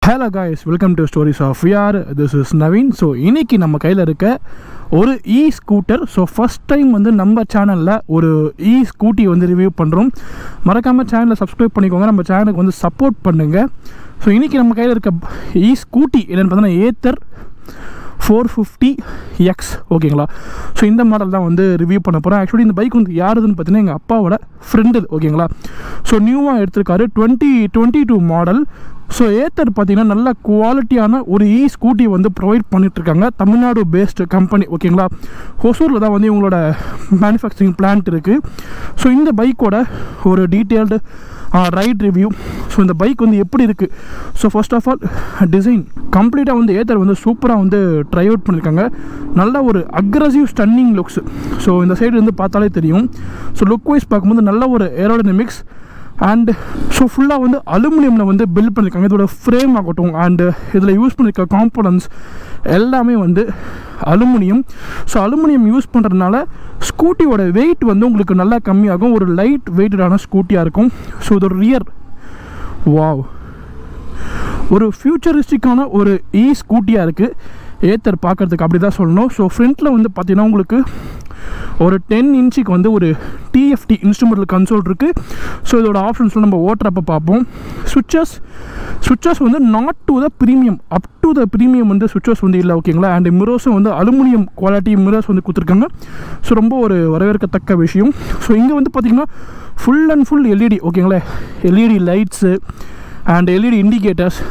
hello guys welcome to stories of யார் this is Naveen so இன்னைக்கு நம்ம கையில் இருக்க ஒரு E scooter so first time வந்து நம்ம சேனலில் ஒரு இ ஸ்கூட்டி வந்து ரிவ்யூ பண்ணுறோம் மறக்காமல் சேனலை சப்ஸ்கிரைப் பண்ணிக்கோங்க நம்ம சேனலுக்கு வந்து சப்போர்ட் பண்ணுங்கள் ஸோ இன்றைக்கி நம்ம கையில் இருக்க இ ஸ்கூட்டி என்னென்னு பார்த்தீங்கன்னா ஏத்தர் ஃபோர் ஃபிஃப்டி எக்ஸ் ஓகேங்களா ஸோ இந்த மாடல் தான் வந்து ரிவ்யூ பண்ண போகிறேன் ஆக்சுவலி இந்த பைக் வந்து யாருதுன்னு பார்த்தீங்கன்னா எங்கள் அப்பாவோட ஃப்ரெண்டு ஓகேங்களா ஸோ நியூவாக எடுத்திருக்காரு twenty twenty two model so Ather பார்த்தீங்கன்னா நல்ல குவாலிட்டியான ஒரு இ ஸ்கூட்டி வந்து ப்ரொவைட் பண்ணிகிட்ருக்காங்க தமிழ்நாடு பேஸ்டு கம்பெனி ஓகேங்களா ஹொசூரில் தான் வந்து இவங்களோட மேனுஃபேக்சரிங் பிளான்ட் இருக்குது ஸோ இந்த பைக்கோட ஒரு டீட்டெயில்டு ரைட் ரிவ்யூ ஸோ இந்த பைக் வந்து எப்படி இருக்குது so first of all design கம்ப்ளீட்டாக வந்து ஏத்தர் வந்து சூப்பராக வந்து ட்ரை அவுட் பண்ணியிருக்காங்க நல்ல ஒரு அக்ரஸிவ் ஸ்டன்னிங் லுக்ஸ் ஸோ இந்த சைடு வந்து பார்த்தாலே தெரியும் ஸோ லுக் வைஸ் பார்க்கும்போது நல்ல ஒரு ஏரோடைனமிக்ஸ் அண்ட் ஸோ ஃபுல்லாக வந்து அலுமினியமில் வந்து பில்ட் பண்ணியிருக்காங்க இதோட ஃப்ரேம் ஆகட்டும் அண்டு இதில் யூஸ் பண்ணியிருக்க காம்போனன்ட்ஸ் எல்லாமே வந்து அலுமினியம் ஸோ அலுமினியம் யூஸ் பண்ணுறதுனால ஸ்கூட்டியோட வெயிட் வந்து உங்களுக்கு நல்லா கம்மியாகும் ஒரு லைட் வெயிட்டடான ஸ்கூட்டியாக இருக்கும் ஸோ இதோட ரியர் வாவ் ஒரு ஃப்யூச்சரிஸ்டிக்கான ஒரு இ ஸ்கூட்டியாக இருக்குது ஏத்தர் பார்க்குறதுக்கு அப்படி தான் சொல்லணும் ஸோ ஃப்ரண்ட்டில் வந்து பார்த்தீங்கன்னா உங்களுக்கு ஒரு டென் இன்ச்சுக்கு வந்து ஒரு டிஎஃப்டி இன்ஸ்ட்ருமெண்டல் கன்சோல் இருக்குது ஸோ இதோட ஆப்ஷன்ஸில் நம்ம ஓட்டுறப்ப பார்ப்போம் சுவிச்சஸ் சுவிச்சஸ் வந்து not to the premium up to the premium வந்து சுவிச்சஸ் வந்து இல்லை ஓகேங்களா அண்ட் மிரோஸும் வந்து அலுமினியம் குவாலிட்டி மிரோஸ் வந்து கொடுத்துருக்காங்க ஸோ ரொம்ப ஒரு வரவேற்கத்தக்க விஷயம் ஸோ இங்கே வந்து பார்த்திங்கன்னா ஃபுல் அண்ட் ஃபுல் எல்இடி ஓகேங்களா LED lights and LED indicators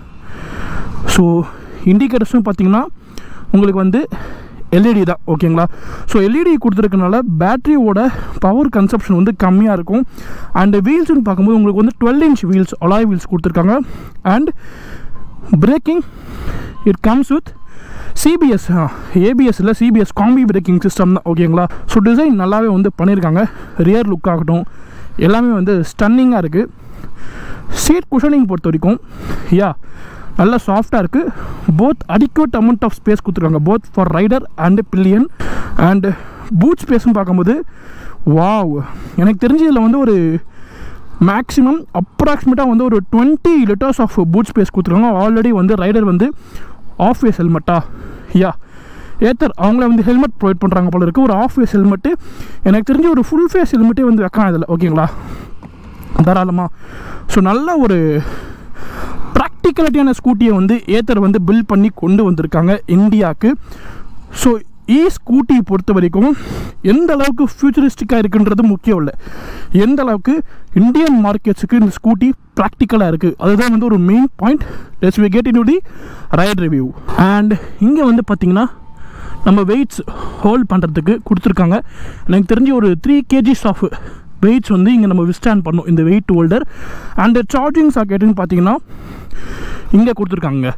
so இண்டிகேட்டர்ஸும் பார்த்திங்கன்னா உங்களுக்கு வந்து எல்இடி தான் ஓகேங்களா ஸோ எல்இடி கொடுத்துருக்கனால பேட்டரியோட பவர் கன்சப்ஷன் வந்து கம்மியாக இருக்கும் அண்ட் வீல்ஸ்னு பார்க்கும்போது உங்களுக்கு வந்து twelve inch wheels alloy wheels கொடுத்துருக்காங்க and braking it comes with CBS ABS இல்லை சிபிஎஸ் காம்பி பிரேக்கிங் சிஸ்டம் தான் ஓகேங்களா ஸோ டிசைன் நல்லாவே வந்து பண்ணியிருக்காங்க ரியர் லுக் ஆகட்டும் எல்லாமே வந்து ஸ்டன்னிங்காக இருக்குது சீட் குஷனிங் பொறுத்த வரைக்கும் யா நல்லா சாஃப்டாக இருக்குது both adequate amount of space கொடுத்துருக்காங்க both for rider and pillion and boot ஸ்பேஸ்னு பார்க்கும்போது வாவ் எனக்கு தெரிஞ்சு இதில் வந்து ஒரு மேக்ஸிமம் அப்ராக்சிமேட்டாக வந்து ஒரு twenty litres of boot space கொடுத்துருக்காங்க ஆல்ரெடி வந்து ரைடர் வந்து ஆஃப் ஃபேஸ் ஹெல்மெட்டா யா ஏத்தர் அவங்கள வந்து ஹெல்மெட் ப்ரொவைட் பண்ணுறாங்க போல இருக்குது ஒரு ஆஃப் ஃபேஸ் ஹெல்மெட்டு எனக்கு தெரிஞ்சு ஒரு ஃபுல் ஃபேஸ் ஹெல்மெட்டே வந்து வைக்கலாம் இதில் ஓகேங்களா தாராளமாக ஸோ நல்ல ஒரு ப்ராக்டிக்கலிட்டியான ஸ்கூட்டியை வந்து ஏத்தர் வந்து பில்ட் பண்ணி கொண்டு வந்திருக்காங்க இந்தியாவுக்கு ஸோ இ ஸ்கூட்டி பொறுத்த வரைக்கும் எந்த அளவுக்கு ஃபியூச்சரிஸ்டிக்காக இருக்குன்றது முக்கியம் இல்லை எந்த அளவுக்கு இந்தியன் மார்க்கெட்ஸுக்கு இந்த ஸ்கூட்டி ப்ராக்டிக்கலாக இருக்குது அதுதான் வந்து ஒரு main point let's we get in the ride review and இங்கே வந்து பார்த்திங்கன்னா நம்ம வெயிட்ஸ் ஹோல்ட் பண்ணுறதுக்கு கொடுத்துருக்காங்க எனக்கு தெரிஞ்சு ஒரு த்ரீ கேஜிஸ் ஆஃப் வெயிட்ஸ் வந்து இங்கே நம்ம விஸ்டாண்ட் பண்ணோம் இந்த வெயிட் ஹோல்டர் அண்டு சார்ஜிங் சாக்கெட்டுன்னு பார்த்தீங்கன்னா இங்கே கொடுத்துருக்காங்க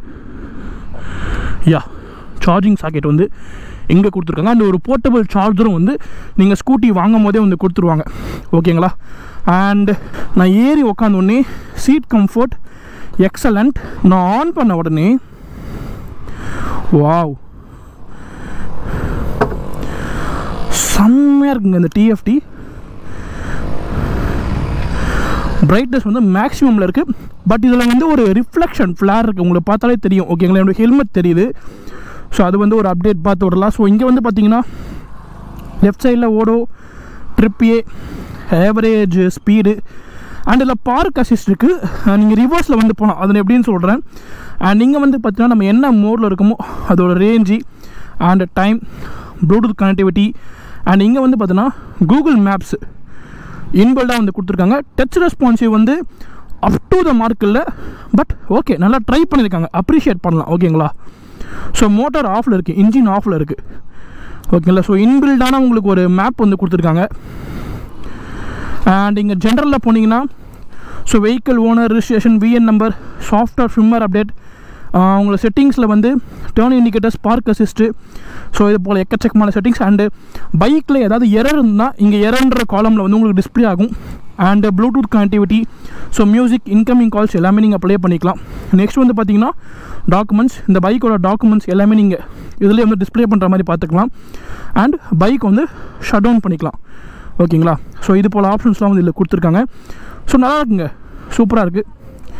யா சார்ஜிங் சாக்கெட் வந்து இங்கே கொடுத்துருக்காங்க அந்த ஒரு போர்ட்டபிள் சார்ஜரும் வந்து நீங்கள் ஸ்கூட்டி வாங்கும் போதே வந்து கொடுத்துருவாங்க ஓகேங்களா அண்டு நான் ஏறி உக்காந்த உடனே சீட் கம்ஃபர்ட் எக்ஸலண்ட் நான் ஆன் பண்ண உடனே வாவ் செம்மையாக இருக்குங்க இந்த டிஎஃப்டி பிரைட்னஸ் வந்து மேக்ஸிமமில் இருக்குது பட் இதில் வந்து ஒரு ரிஃப்ளெக்ஷன் ஃப்ளார் இருக்குது உங்களுக்கு பார்த்தாலே தெரியும் ஓகேங்களா என்னோட ஹெல்மெட் தெரியுது ஸோ அது வந்து ஒரு அப்டேட் பார்த்து விடலாம் ஸோ இங்கே வந்து பார்த்தீங்கன்னா லெஃப்ட் சைடில் odo trip A average speed and இதில் பார்க் அசிஸ்ட் இருக்குது நீங்கள் ரிவர்ஸில் வந்து போகலாம் அதில் எப்படின்னு சொல்கிறேன் அண்ட் இங்கே வந்து பார்த்தீங்கன்னா நம்ம என்ன மோடில் இருக்கமோ அதோட range and time Bluetooth connectivity and இங்கே வந்து பார்த்தீங்கன்னா கூகுள் மேப்ஸு இன்பில்டாக வந்து கொடுத்துருக்காங்க டச் ரெஸ்பான்சிவ் வந்து அப் டு த மார்க் இல்லை பட் ஓகே நல்லா ட்ரை பண்ணியிருக்காங்க அப்ரிஷியேட் பண்ணலாம் ஓகேங்களா ஸோ மோட்டார் ஆஃபில் இருக்குது இன்ஜின் ஆஃபில் இருக்குது ஓகேங்களா ஸோ இன்பில்டான உங்களுக்கு ஒரு மேப் வந்து கொடுத்துருக்காங்க அண்ட் இங்கே ஜென்ரலில் போனீங்கன்னா so vehicle owner registration VIN number software firmware update உங்களை செட்டிங்ஸில் வந்து turn indicators park assist so இது போல் எக்கச்சக்கமான செட்டிங்ஸ் அண்டு பைக்கில் ஏதாவது எரர் இருந்தால் இங்கே எரர்ன்ற காலமில் வந்து உங்களுக்கு டிஸ்பிளே ஆகும் and Bluetooth connectivity so music incoming calls எல்லாமே நீங்கள் ப்ளே பண்ணிக்கலாம் நெக்ஸ்ட் வந்து பார்த்தீங்கன்னா டாக்குமெண்ட்ஸ் இந்த பைக்கோட டாக்குமெண்ட்ஸ் எல்லாமே நீங்கள் இதிலே வந்து டிஸ்பிளே பண்ணுற மாதிரி பார்த்துக்கலாம் அண்ட் பைக் வந்து ஷட் டவுன் பண்ணிக்கலாம் ஓகேங்களா ஸோ இது போல் ஆப்ஷன்ஸ்லாம் வந்து இதில் கொடுத்துருக்காங்க ஸோ நல்லா இருக்குங்க சூப்பராக இருக்குது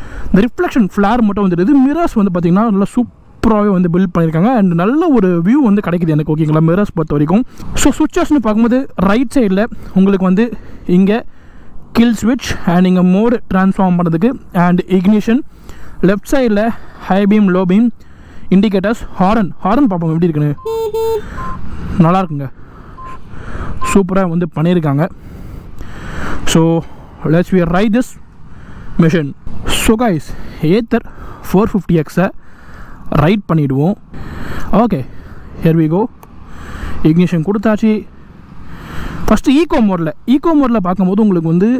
இந்த ரிஃப்ளெக்ஷன் ஃப்ளார் மட்டும் வந்துடுது மிரர்ஸ் வந்து பார்த்திங்கன்னா நல்லா சூப்பராகவே வந்து பில்ட் பண்ணியிருக்காங்க அண்ட் நல்ல ஒரு வியூ வந்து கிடைக்குது எனக்கு ஓகேங்களா மிரர்ஸ் பொறுத்த வரைக்கும் ஸோ சுவிச்சஸ்னு பார்க்கும்போது ரைட் சைடில் உங்களுக்கு வந்து இங்கே கில் ஸ்விட்ச் அண்ட் இங்கே மோடு ட்ரான்ஸ்ஃபார்ம் பண்ணுறதுக்கு அண்ட் இக்னிஷன் லெஃப்ட் சைடில் high beam low beam indicators horn horn பார்ப்போம் எப்படி இருக்குன்னு நல்லா இருக்குங்க சூப்பராக வந்து பண்ணியிருக்காங்க so let's we ride this machine so guys Ather four fifty எக்ஸை ரைட் பண்ணிவிடுவோம் okay here we go ignition கொடுத்தாச்சு ஃபஸ்ட்டு ஈகோ மோடில் ஈகோ மோடில் பார்க்கும்போது உங்களுக்கு வந்து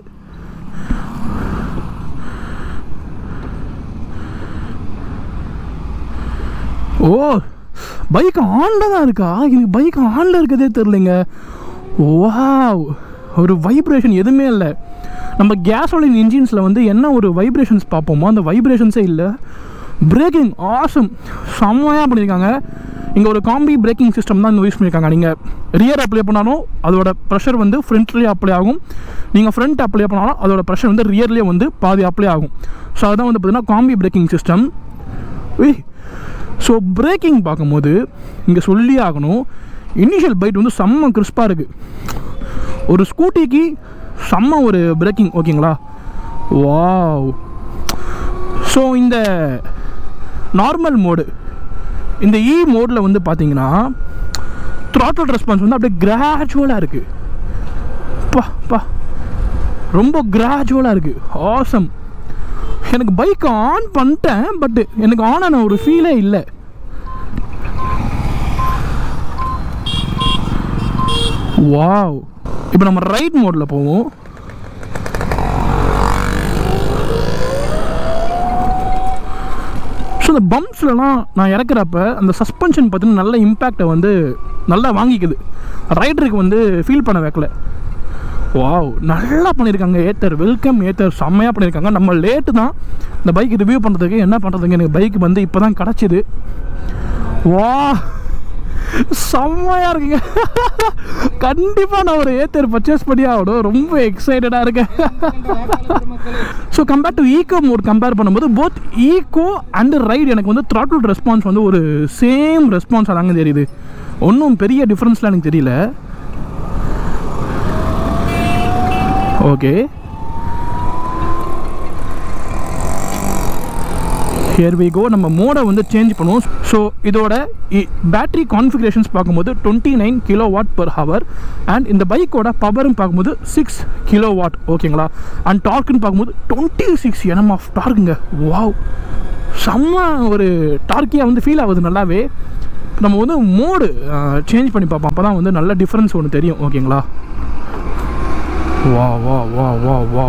ஓ பைக் ஆனில் தான் இருக்கா எனக்கு பைக் ஆனில் இருக்கதே தெரிலங்க வாவ் ஒரு வைப்ரேஷன் எதுவுமே இல்லை நம்ம கேஸோலின் இன்ஜின்ஸில் வந்து என்ன ஒரு வைப்ரேஷன்ஸ் பார்ப்போமோ அந்த வைப்ரேஷன்ஸே இல்லை பிரேக்கிங் ஆசம் செம்மையாக பண்ணியிருக்காங்க இங்கே ஒரு காம்பி பிரேக்கிங் சிஸ்டம் தான் யூஸ் பண்ணியிருக்காங்க நீங்கள் ரியர் அப்ளை பண்ணாலும் அதோட ப்ரெஷர் வந்து ஃப்ரண்ட்லேயே அப்ளை ஆகும் நீங்கள் ஃப்ரண்ட் அப்ளை பண்ணாலும் அதோட ப்ரெஷர் வந்து ரியர்லேயே வந்து பாதி அப்ளை ஆகும் ஸோ அதுதான் வந்து பார்த்திங்கன்னா காம்பி பிரேக்கிங் சிஸ்டம் ஏய் ஸோ பிரேக்கிங் பார்க்கும்போது இங்கே சொல்லி ஆகணும் இனிஷியல் பைட் வந்து செம்ம கிறிஸ்பாக இருக்குது ஒரு ஸ்கூட்டிக்கு செம்ம ஒரு பிரேக்கிங் ஓகேங்களா வாவ் ஸோ இந்த நார்மல் மோடு இந்த இ மோடில் வந்து பார்த்தீங்கன்னா த்ராட்டல் ரெஸ்பான்ஸ் வந்து அப்படியே கிராஜுவலாக இருக்குது பா பா ரொம்ப கிராஜுவலாக இருக்குது ஆசம் எனக்கு பைக் ஆன் பண்ணிட்டேன் பட் எனக்கு ஆன் ஆன ஒரு ஃபீலே இல்லை வாவ் இப்போ நம்ம ரைட் மோடில் போவோம் ஸோ இந்த பம்ப்ஸ்லலாம் நான் இறக்குறப்ப அந்த சஸ்பென்ஷன் பார்த்தீங்கன்னா நல்ல இம்பேக்டை வந்து நல்லா வாங்கிக்குது ரைடருக்கு வந்து ஃபீல் பண்ண வைக்கல வாவ் நல்லா பண்ணியிருக்காங்க ஏத்தர் வெல்கம் ஏத்தர் செம்மையாக பண்ணியிருக்காங்க நம்ம லேட்டு தான் இந்த பைக் ரிவ்யூ பண்ணுறதுக்கு என்ன பண்ணுறதுக்கு எனக்கு பைக் வந்து இப்போ தான் கிடச்சிது வா செம்மையாக இருக்குங்க கண்டிப்பாக நான் ஒரு ஏத்தர் பர்ச்சேஸ் பண்ணி ஆகணும் ரொம்ப எக்ஸைட்டடாக இருக்கேன் so compare to eco mode compare பண்ணும்போது போத் ஈகோ அண்ட் ரைட் எனக்கு வந்து த்ராட்டில் ரெஸ்பான்ஸ் வந்து ஒரு சேம் ரெஸ்பான்ஸ் அதாங்க தெரியுது ஒன்றும் பெரிய டிஃப்ரென்ஸ்லாம் எனக்கு தெரியல ஓகே ஹியர் வி கோ நம்ம மோடை வந்து சேஞ்ச் பண்ணுவோம் ஸோ இதோட பேட்டரி கான்ஃபிகரேஷன்ஸ் பார்க்கும்போது twenty nine kilowatt per hour and இந்த பைக்கோட பவர்னு பார்க்கும்போது சிக்ஸ் கிலோ வாட் ஓகேங்களா அண்ட் டார்க்குன்னு பார்க்கும்போது டுவெண்ட்டி சிக்ஸ் எனம் ஆஃப் டார்க்குங்க வாவ் செம்ம ஒரு டார்க்கியாக வந்து ஃபீல் ஆகுது நல்லாவே நம்ம வந்து மோடு சேஞ்ச் பண்ணி பார்ப்போம் அப்போ தான் வந்து நல்ல டிஃப்ரென்ஸ் ஒன்று தெரியும் ஓகேங்களா வா வா வா வா வா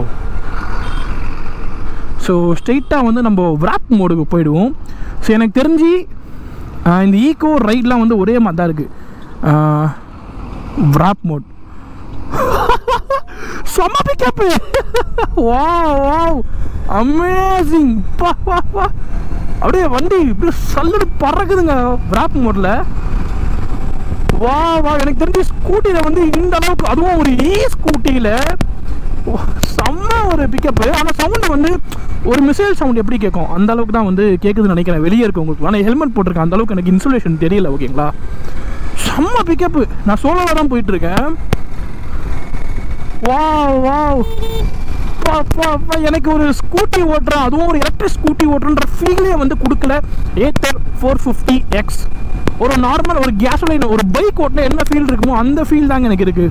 ஸோ ஸ்ட்ரெயிட்டாக வந்து நம்ம விராப் மோடுக்கு போயிடுவோம் ஸோ எனக்கு தெரிஞ்சு ஆஹ், இந்த ஈகோ ரைட்லாம் வந்து ஒரே மாதிரி தான் இருக்குது விராப் மோட் செம்ம பிக்கப்பு வா வா அமேசிங் பா வா வா அப்படியே வண்டி இப்படி சல்லுன்னு பறக்குதுங்க விராப் மோட்டில் வா வா எனக்கு தெரிஞ்சு ஸ்கூட்டியில் வந்து இந்த அளவுக்கு அதுவும் ஒரு இ ஸ்கூட்டியில் செம்ம ஒரு பிக்கப்பு ஆனால் சவுண்டு வந்து ஒரு மிசைல் சவுண்ட் எப்படி கேட்கும் அந்த அளவுக்கு தான் வந்து கேட்குதுன்னு நினைக்கிறேன் வெளியே இருக்கு உங்களுக்கு ஆனால் ஹெல்மெட் போட்டிருக்கேன் அந்த அளவுக்கு எனக்கு இன்சுலேஷன் தெரியல ஓகேங்களா செம்ம பிக்கப்பு நான் சோலோவில் தான் போயிட்டு இருக்கேன் வா வா பா, பா, பா, எனக்கு ஒரு ஸ்கூட்டி ஓட்டுறேன் அதுவும் ஒரு எலக்ட்ரிக் ஸ்கூட்டி ஓட்டுறன்ற ஃபீலே வந்து கொடுக்கல ஏத்தர் ஃபோர் ஃபிஃப்டி எக்ஸ் ஒரு நார்மல் ஒரு கேஸ் ஒரு பைக் ஓட்டினா என்ன ஃபீல் இருக்குமோ அந்த ஃபீல் தாங்க எனக்கு இருக்கு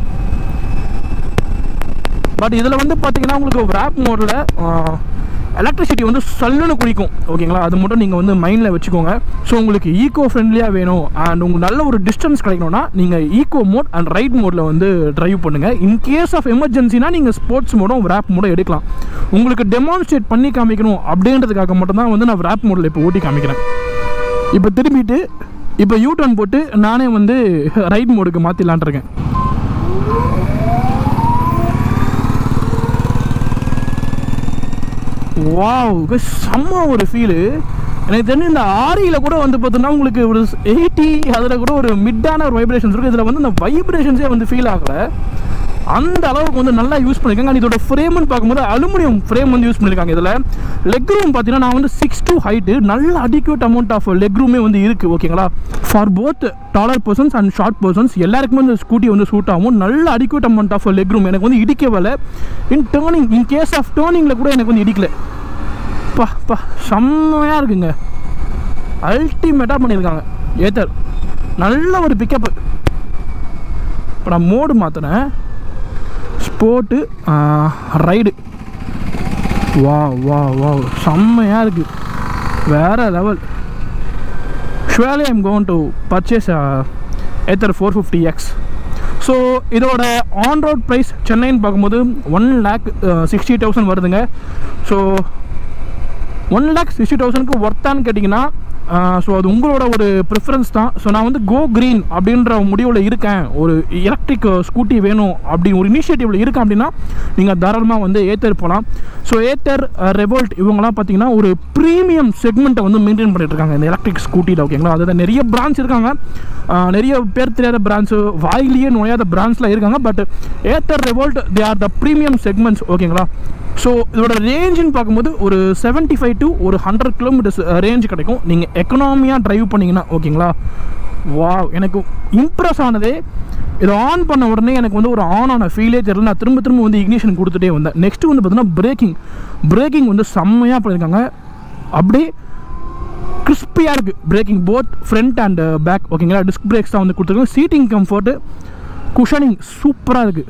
பட் இதில் வந்து பார்த்தீங்கன்னா உங்களுக்கு ரேப் மோடில் எலக்ட்ரிசிட்டி வந்து சல்லுன்னு குடிக்கும் ஓகேங்களா அது மட்டும் நீங்கள் வந்து மைண்டில் வச்சுக்கோங்க ஸோ உங்களுக்கு ஈகோ ஃப்ரெண்ட்லியாக வேணும் அண்ட் உங்களுக்கு நல்ல ஒரு டிஸ்டன்ஸ் கிடைக்கணும்னா நீங்கள் ஈகோ மோட் அண்ட் ரைட் மோடில் வந்து டிரைவ் பண்ணுங்கள் இன் கேஸ் ஆஃப் எமர்ஜென்சினா நீங்கள் ஸ்போர்ட்ஸ் மோடும் ரேப் மோடும் எடுக்கலாம் உங்களுக்கு டெமான்ஸ்ட்ரேட் பண்ணி காமிக்கணும் அப்படின்றதுக்காக மட்டும்தான் வந்து நான் ரேப் மோடில் இப்போ ஓட்டி காமிக்கிறேன் இப்போ திரும்பிட்டு இப்போ யூ டர்ன் போட்டு நானே வந்து ரைட் மோடுக்கு மாற்றிடலான் இருக்கேன் வாவ் செம்ம ஒரு ஃபீலு எனக்கு தெரிஞ்சு இந்த ஆரியில் கூட வந்து பார்த்தோன்னா உங்களுக்கு ஒரு எயிட்டி அதில் கூட ஒரு மிட்டான ஒரு வைப்ரேஷன்ஸ் இருக்குது இதில் வந்து இந்த வைப்ரேஷன்ஸே வந்து ஃபீல் ஆகலை அந்த அளவுக்கு வந்து நல்லா யூஸ் பண்ணியிருக்காங்க And இதோட ஃப்ரேம்னு பார்க்கும்போது அலுமினியம் ஃப்ரேம் வந்து யூஸ் பண்ணியிருக்காங்க இதில் லெக் ரூம் பார்த்தீங்கன்னா நான் வந்து சிக்ஸ் டூ ஹைட்டு நல்ல அடிக்யூட் அமௌண்ட் ஆஃப் லெக் ரூமே வந்து இருக்குது ஓகேங்களா for both taller persons and short persons எல்லாருக்குமே இந்த ஸ்கூட்டி வந்து சூட் ஆகும் நல்ல adequate amount of leg room எனக்கு வந்து இடிக்கவில்லை in turning in case of டேர்னிங்கில் கூட எனக்கு வந்து இடிக்கல பா பா செம்மையாக இருக்குங்க அல்டிமேட்டாக பண்ணியிருக்காங்க ஏத்தர் நல்ல ஒரு பிக்கப்பு இப்போ நான் மோடு மாற்றினேன் ஸ்போர்ட்டு ரைடு வா வா வா செம்மையாக இருக்குது வேறு level surely I'm going to purchase Ather four fifty X so இதோட ஆன் ரோட் ப்ரைஸ் சென்னைன்னு பார்க்கும்போது ஒன் லேக் சிக்ஸ்டி தௌசண்ட் வருதுங்க ஸோ ஒன் லேக் சிக்ஸ்டி தௌசண்ட்க்கு ஒர்த்தான்னு கேட்டிங்கன்னா ஸோ அது உங்களோட ஒரு ப்ரிஃபரன்ஸ் தான் ஸோ நான் வந்து கோ க்ரீன் அப்படின்ற முடிவில் இருக்கேன் ஒரு எலக்ட்ரிக் ஸ்கூட்டி வேணும் அப்படி ஒரு இனிஷியேட்டிவில் இருக்கேன் அப்படின்னா நீங்கள் தாராளமாக வந்து ஏத்தர் போகலாம் ஸோ ஏத்தர் ரெவோல்ட் இவங்கலாம் பார்த்தீங்கன்னா ஒரு ப்ரீமியம் செக்மெண்ட்டை வந்து மெயின்டைன் பண்ணிட்டு இருக்காங்க இந்த எலக்ட்ரிக் ஸ்கூட்டியில் ஓகேங்களா அதாவது நிறைய பிரான்ச் இருக்காங்க ஆஹ் நிறைய பேர் தெரியாத பிரான்ச்சு வாயிலேயே நுழையாத பிரான்ச்லாம் இருக்காங்க but Ather Revolt they are the premium segments ஓகேங்களா ஸோ இதோட ரேஞ்சுன்னு பார்க்கும்போது ஒரு செவன்ட்டி ஃபைவ் டு ஒரு ஹண்ட்ரட் கிலோமீட்டர்ஸ் ரேஞ்ச் கிடைக்கும் நீங்கள் எக்கனாமியாக டிரைவ் பண்ணிங்கன்னா ஓகேங்களா வா எனக்கு இம்ப்ரெஸ் ஆனதே இதை ஆன் பண்ண உடனே எனக்கு வந்து ஒரு ஆன் ஆன ஃபீலே தெரியல நான் திரும்ப திரும்ப வந்து இக்னிஷன் கொடுத்துட்டே வந்தேன் நெக்ஸ்ட் வந்து பார்த்தீங்கன்னா பிரேக்கிங் பிரேக்கிங் வந்து செம்மையாக பண்ணியிருக்காங்க அப்படியே கிறிஸ்பியாக இருக்குது braking both front and back ஓகேங்களா டிஸ்க் பிரேக்ஸ் தான் வந்து கொடுத்துருக்காங்க சீட்டிங் கம்ஃபர்ட்டு குஷனிங் சூப்பராக இருக்குது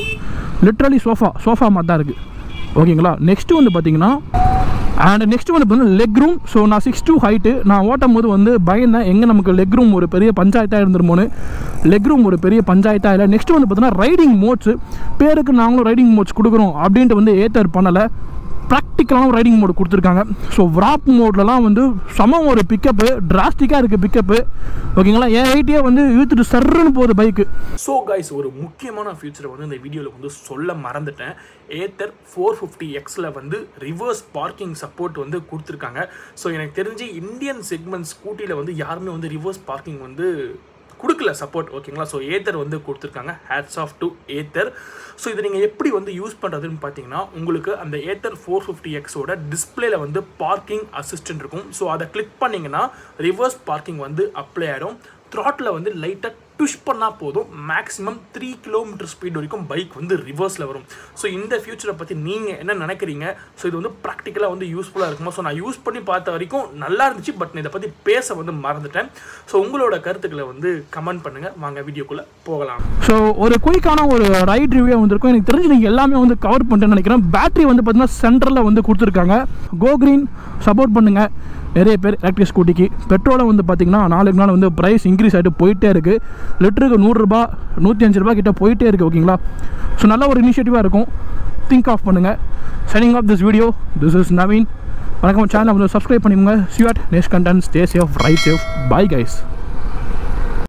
லிட்ரலி சோஃபா சோஃபா மாதிரி தான் இருக்குது ஓகேங்களா நெக்ஸ்ட்டு வந்து பார்த்தீங்கன்னா அண்ட் நெக்ஸ்ட் வந்து பார்த்தீங்கன்னா லெக் ரூம் ஸோ நான் சிக்ஸ் டூ ஹைட்டு நான் ஓட்டும் போது வந்து பயந்தேன் எங்கே நமக்கு லெக் ரூம் ஒரு பெரிய பஞ்சாயத்தாக இருந்துருமோன்னு லெக் ரூம் ஒரு பெரிய பஞ்சாயத்தாக இல்லை நெக்ஸ்ட் வந்து பார்த்தீங்கன்னா ரைடிங் மோட்ஸ் பேருக்கு நாங்களும் ரைடிங் மோட்ஸ் கொடுக்குறோம் அப்படின்ட்டு வந்து ஏத்தர் பண்ணலை ப்ராக்டிக்கலான ரைடிங் மோடு கொடுத்துருக்காங்க ஸோ விராப் மோட்லலாம் வந்து சம ஒரு பிக்கப்பு டிராஸ்டிக்காக இருக்குது பிக்கப்பு ஓகேங்களா என் ஹைட்டே வந்து இழுத்துட்டு சர்ன்னு போகுது பைக்கு ஸோ கைஸ் ஒரு முக்கியமான ஃபீச்சரை வந்து இந்த வீடியோவில் வந்து சொல்ல மறந்துட்டேன் ஏத்தர் ஃபோர் ஃபிஃப்டி எக்ஸில் வந்து ரிவர்ஸ் பார்க்கிங் சப்போர்ட் வந்து கொடுத்துருக்காங்க ஸோ எனக்கு தெரிஞ்சு இந்தியன் செக்மெண்ட் ஸ்கூட்டியில் வந்து யாருமே வந்து ரிவர்ஸ் பார்க்கிங் வந்து கொடுக்கல சப்போர்ட் ஓகேங்களா ஸோ ஏத்தர் வந்து கொடுத்துருக்காங்க hats off to Ather so இதை நீங்கள் எப்படி வந்து யூஸ் பண்ணுறதுன்னு பார்த்தீங்கன்னா உங்களுக்கு அந்த ஏத்தர் ஃபோர் ஃபிஃப்டி எக்ஸோட டிஸ்பிளேல வந்து பார்க்கிங் அசிஸ்டன்ட் இருக்கும் ஸோ அதை கிளிக் பண்ணிங்கன்னா ரிவர்ஸ் பார்க்கிங் வந்து அப்ளை ஆகிடும் த்ராட்டில் வந்து லைட்டாக புஷ் பண்ணால் போதும் மேக்ஸிமம் த்ரீ கிலோமீட்டர் ஸ்பீட் வரைக்கும் பைக் வந்து ரிவர்ஸில் வரும் ஸோ இந்த ஃபியூச்சரை பற்றி நீங்கள் என்ன நினைக்கிறீங்க ஸோ இது வந்து ப்ராக்டிக்கலாக வந்து யூஸ்ஃபுல்லாக இருக்குமா ஸோ நான் யூஸ் பண்ணி பார்த்த வரைக்கும் நல்லா இருந்துச்சு பட் நான் இதை பற்றி பேச வந்து மறந்துட்டேன் ஸோ உங்களோட கருத்துக்களை வந்து கமெண்ட் பண்ணுங்கள் வாங்க வீடியோக்குள்ளே போகலாம் ஸோ ஒரு குயிக்கான ஒரு ரைட் ரிவ்யூ வந்திருக்கும் எனக்கு தெரிஞ்சு நீங்கள் எல்லாமே வந்து கவர் பண்ணிட்டேன்னு நினைக்கிறேன் பேட்டரி வந்து பார்த்தீங்கன்னா சென்டரில் வந்து கொடுத்துருக்காங்க கோ க்ரீன் சப்போர்ட் பண்ணுங்கள் நிறைய பேர் எலக்ட்ரிக் ஸ்கூட்டிக்கு பெட்ரோலை வந்து பார்த்தீங்கன்னா நாளுக்கு நாள் வந்து ப்ரைஸ் இன்க்ரீஸ் ஆகிட்டு போயிட்டே இருக்குது லிட்டருக்கு நூறுரூபா நூற்றி அஞ்சு ரூபா கிட்ட போயிட்டே இருக்குது ஓகேங்களா ஸோ நல்ல ஒரு இனிஷியேட்டிவாக இருக்கும் திங்க் ஆஃப் பண்ணுங்கள் signing off this video this is Naveen வணக்கம் சேனலை வந்து சப்ஸ்கிரைப் பண்ணிக்கோங்க see you at next content stay safe ride safe bye guys